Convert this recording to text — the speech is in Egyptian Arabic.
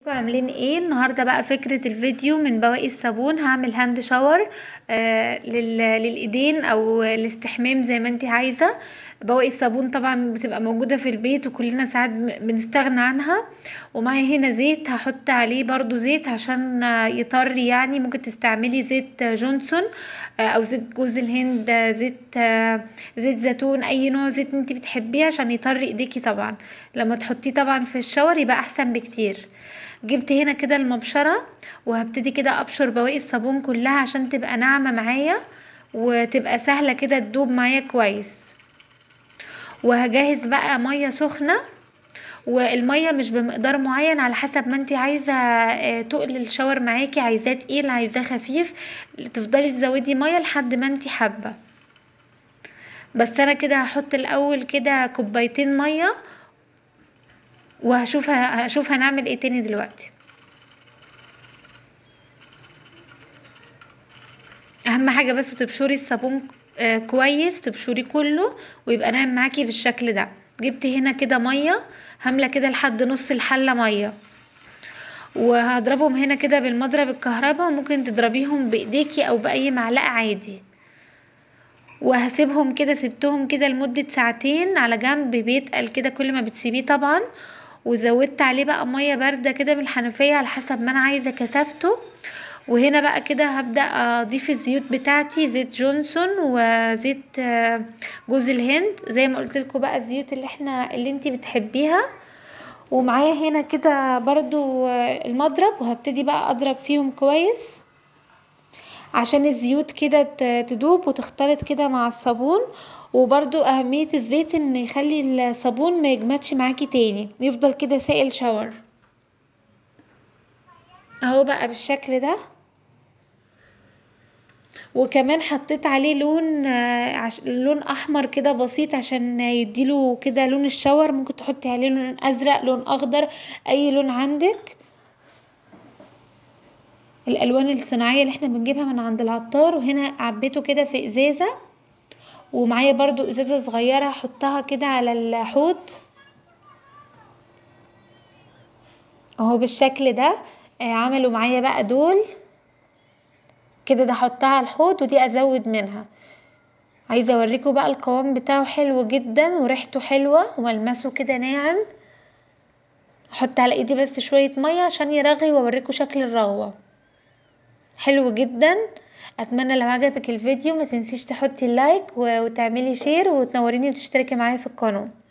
عاملين ايه النهارده بقى فكرة الفيديو من بواقي الصابون هعمل هاند شاور آه لل... للايدين او الاستحمام زي ما انتي عايزة بواقي الصابون طبعا بتبقى موجودة في البيت وكلنا ساعات بنستغنى عنها ومعايا هنا زيت هحط عليه برضو زيت عشان يطري يعني ممكن تستعملي زيت جونسون آه او زيت جوز الهند زيت آه زيت زيتون اي نوع زيت انتي بتحبيه عشان يطري ايديكي طبعا لما تحطيه طبعا في الشاور يبقى احسن بكتير جبت هنا كده المبشره وهبتدي كده ابشر بواقي الصابون كلها عشان تبقى ناعمه معايا وتبقى سهله كده تدوب معايا كويس وهجهز بقى ميه سخنه والميه مش بمقدار معين على حسب ما انت عايزه تقل الشاور معاكي عايزاه تقيل عايزاه خفيف تفضلي تزودي ميه لحد ما انت حابه بس انا كده هحط الاول كده كوبايتين ميه وهشوف هشوف هنعمل ايه تاني دلوقتي اهم حاجه بس تبشري الصابون آه كويس تبشري كله ويبقى ناعم معاكي بالشكل ده جبت هنا كده ميه هملى كده لحد نص الحله ميه وهضربهم هنا كده بالمضرب الكهرباء ممكن تضربيهم بايديكي او باي معلقه عادي وهسيبهم كده سبتهم كده لمدة ساعتين على جنب بيتقل كده كل ما بتسيبيه طبعا وزودت عليه بقى ميه بارده كده من الحنفيه على حسب ما انا عايزه كثافته وهنا بقى كده هبدا اضيف الزيوت بتاعتي زيت جونسون وزيت جوز الهند زي ما قلت لكم بقى الزيوت اللي احنا اللي انتي بتحبيها ومعايا هنا كده برضو المضرب وهبتدي بقى اضرب فيهم كويس عشان الزيوت كده تدوب وتختلط كده مع الصابون وبرضو اهمية الزيت ان يخلي الصابون ما يجمدش معاكي تاني يفضل كده سائل شاور اهو بقى بالشكل ده وكمان حطيت عليه لون عش... لون احمر كده بسيط عشان يديله كده لون الشاور ممكن تحطي عليه لون ازرق لون اخضر اي لون عندك الالوان الصناعيه اللي احنا بنجيبها من عند العطار وهنا عبيته كده في ازازه ومعايا برضو ازازه صغيره هحطها كده على الحوض اهو بالشكل ده عملوا معايا بقى دول كده ده احطها على الحوض ودي ازود منها عايزه اوريكم بقى القوام بتاعه حلو جدا وريحته حلوه وملمسه كده ناعم احط على ايدي بس شويه ميه عشان يرغي واوريكم شكل الرغوه حلو جدا اتمنى لو عجبك الفيديو ما تنسيش تحطي اللايك وتعملي شير وتنوريني وتشتركي معايا في القناه